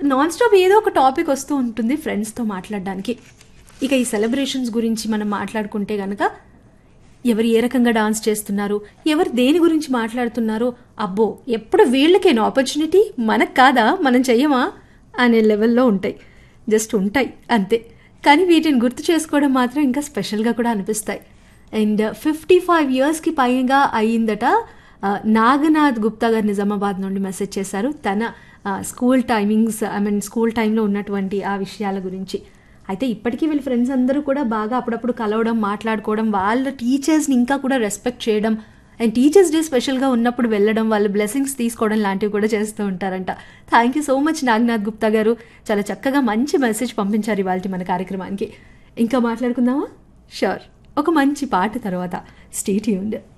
non stop ఏదో ఒక topic వస్తూ ఉంటుంది ఫ్రెండ్స్తో మాట్లాడడానికి ఇక ఈ సెలబ్రేషన్స్ గురించి మనం మాట్లాడుకుంటే గనక ఎవరు ఏ రకంగా డాన్స్ చేస్తున్నారు ఎవరు దేని గురించి మాట్లాడుతున్నారో అబ్బో ఎప్పుడు వీళ్ళకేనా ఆపర్చునిటీ మనకు కాదా మనం చెయ్యమా అనే లెవెల్లో ఉంటాయి జస్ట్ ఉంటాయి అంతే కానీ వీటిని గుర్తు చేసుకోవడం మాత్రం ఇంకా స్పెషల్గా కూడా అనిపిస్తాయి అండ్ ఫిఫ్టీ ఫైవ్ ఇయర్స్కి పైగా అయ్యిందట ఆ, నాగనాథ్ గుప్తా గారు నిజామాబాద్ నుండి మెసేజ్ చేశారు తన ఆ, school timings I mean school టైంలో ఉన్నటువంటి ఆ విషయాల గురించి అయితే ఇప్పటికీ వీళ్ళ ఫ్రెండ్స్ అందరూ కూడా బాగా అప్పుడప్పుడు కలవడం మాట్లాడుకోవడం వాళ్ళ టీచర్స్ని ఇంకా కూడా రెస్పెక్ట్ చేయడం అండ్ టీచర్స్ డే స్పెషల్గా ఉన్నప్పుడు వెళ్ళడం వాళ్ళ బ్లెస్సింగ్స్ తీసుకోవడం లాంటివి కూడా చేస్తూ ఉంటారంట thank you so much Naganath Gupta garu చాలా చక్కగా మంచి మెసేజ్ పంపించారు ఇవాళ మన కార్యక్రమానికి ఇంకా మాట్లాడుకుందామా షూర్ ఒక మంచి పాట తర్వాత స్టేట్ యూండ్